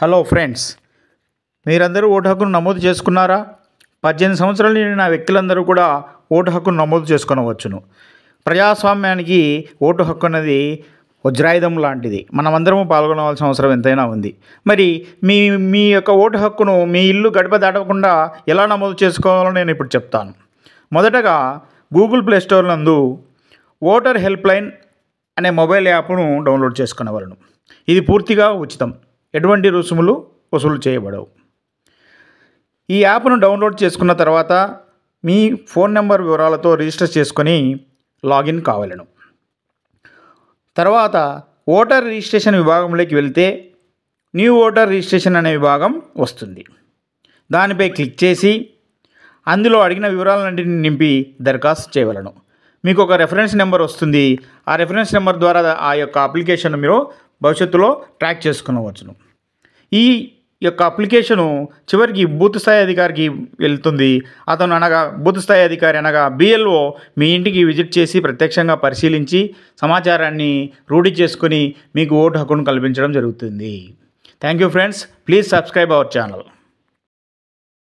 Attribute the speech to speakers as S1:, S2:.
S1: hello friends మీరందరూ vote హక్కును నమోదు చేసుకున్నారా పద్దెనిమిది సంవత్సరాలు నిండిన వ్యక్తులందరూ కూడా ఓటు హక్కును నమోదు చేసుకొనవచ్చును ప్రజాస్వామ్యానికి ఓటు హక్కు అనేది వజ్రాయుధం లాంటిది మనమందరము పాల్గొనవలసిన అవసరం ఎంతైనా ఉంది మరి మీ మీ యొక్క ఓటు హక్కును మీ ఇల్లు గడప దాటకుండా ఎలా నమోదు చేసుకోవాలో నేను ఇప్పుడు చెప్తాను మొదటగా గూగుల్ ప్లే స్టోర్ నందు ఓటర్ హెల్ప్ లైన్ అనే మొబైల్ యాప్ను డౌన్లోడ్ చేసుకునేవాళ్ళను ఇది పూర్తిగా ఉచితం ఎటువంటి రుసుములు వసూలు చేయబడవు ఈ యాప్ను డౌన్లోడ్ చేసుకున్న తర్వాత మీ ఫోన్ నెంబర్ వివరాలతో రిజిస్టర్ చేసుకొని లాగిన్ కావాలను తర్వాత ఓటర్ రిజిస్ట్రేషన్ విభాగంలోకి వెళ్తే న్యూ ఓటర్ రిజిస్ట్రేషన్ అనే విభాగం వస్తుంది దానిపై క్లిక్ చేసి అందులో అడిగిన వివరాలన్నింటిని నింపి దరఖాస్తు చేయవలను మీకు ఒక రెఫరెన్స్ నెంబర్ వస్తుంది ఆ రెఫరెన్స్ నెంబర్ ద్వారా ఆ యొక్క అప్లికేషన్ మీరు భవిష్యత్తులో ట్రాక్ చేసుకునవచ్చును ఈ యొక్క అప్లికేషను చివరికి బూత్ స్థాయి అధికారికి వెళ్తుంది అతను అనగా బూత్ స్థాయి అధికారి అనగా బిఎల్ఓ మీ ఇంటికి విజిట్ చేసి ప్రత్యక్షంగా పరిశీలించి సమాచారాన్ని రూఢి చేసుకొని మీకు ఓటు హక్కును కల్పించడం జరుగుతుంది thank you friends please subscribe our channel